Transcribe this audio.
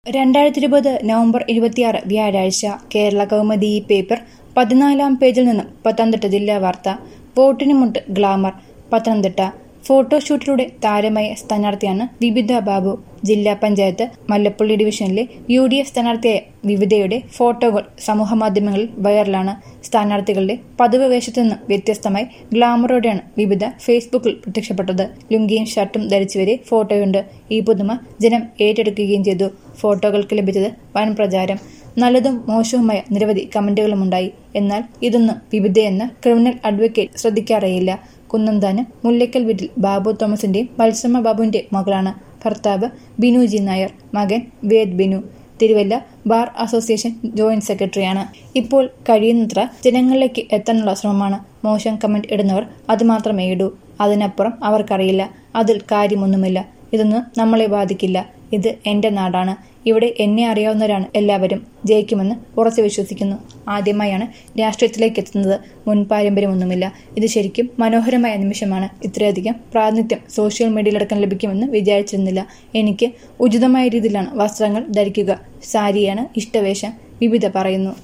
രണ്ടായിരത്തി ഇരുപത് നവംബർ ഇരുപത്തിയാറ് വ്യാഴാഴ്ച കേരള കൗമുദി ഈ പേപ്പർ പതിനാലാം പേജിൽ നിന്നും പത്തനംതിട്ട ജില്ലാ വാർത്ത വോട്ടിന് മുട്ട് ഗ്ലാമർ പത്തനംതിട്ട ഫോട്ടോഷൂട്ടിലൂടെ താരമായ സ്ഥാനാർത്ഥിയാണ് വിവിധ ബാബു ജില്ലാ പഞ്ചായത്ത് മല്ലപ്പള്ളി ഡിവിഷനിലെ യു ഡി എഫ് സ്ഥാനാർത്ഥിയായ വിവിധയുടെ ഫോട്ടോകൾ സമൂഹമാധ്യമങ്ങളിൽ വൈറലാണ് സ്ഥാനാർത്ഥികളുടെ പതിവ് വേഷത്തു നിന്ന് വ്യത്യസ്തമായി ഗ്ലാമറോടെയാണ് വിവിധ ഫേസ്ബുക്കിൽ പ്രത്യക്ഷപ്പെട്ടത് ലുങ്കിയും ഷർട്ടും ധരിച്ചുവരെ ഫോട്ടോയുണ്ട് ഈ പുതുമ ജനം ഏറ്റെടുക്കുകയും ചെയ്തു ഫോട്ടോകൾക്ക് ലഭിച്ചത് വൻ പ്രചാരം നല്ലതും മോശവുമായ നിരവധി കമന്റുകളുമുണ്ടായി എന്നാൽ ഇതൊന്നും വിവിധയെന്ന ക്രിമിനൽ അഡ്വക്കേറ്റ് ശ്രദ്ധിക്കാറേയില്ല കുന്നന്താനം മുല്ലക്കൽ വീട്ടിൽ ബാബു തോമസിന്റെയും വത്സമ്മ ബാബുവിന്റെ മകളാണ് ഭർത്താവ് ബിനുജി നായർ മകൻ Ved Binu Thiruvalla bar association joint സെക്രട്ടറിയാണ് ഇപ്പോൾ കഴിയുന്നത്ര ജനങ്ങളിലേക്ക് എത്താനുള്ള ശ്രമമാണ് മോശം കമന്റ് ഇടുന്നവർ അത് മാത്രമേ ഇടൂ അതിനപ്പുറം അവർക്കറിയില്ല അതിൽ കാര്യമൊന്നുമില്ല ഇതൊന്നും നമ്മളെ ബാധിക്കില്ല ഇത് എന്റെ നാടാണ് ഇവിടെ എന്നെ അറിയാവുന്നവരാണ് എല്ലാവരും ജയിക്കുമെന്ന് ഉറച്ചു വിശ്വസിക്കുന്നു ആദ്യമായാണ് രാഷ്ട്രീയത്തിലേക്ക് എത്തുന്നത് മുൻ പാരമ്പര്യമൊന്നുമില്ല ഇത് ശരിക്കും മനോഹരമായ നിമിഷമാണ് ഇത്രയധികം പ്രാതിനിധ്യം സോഷ്യൽ മീഡിയയിലടക്കം ലഭിക്കുമെന്ന് വിചാരിച്ചിരുന്നില്ല എനിക്ക് ഉചിതമായ രീതിയിലാണ് വസ്ത്രങ്ങൾ ധരിക്കുക സാരിയാണ് ഇഷ്ടവേഷം വിവിധ പറയുന്നു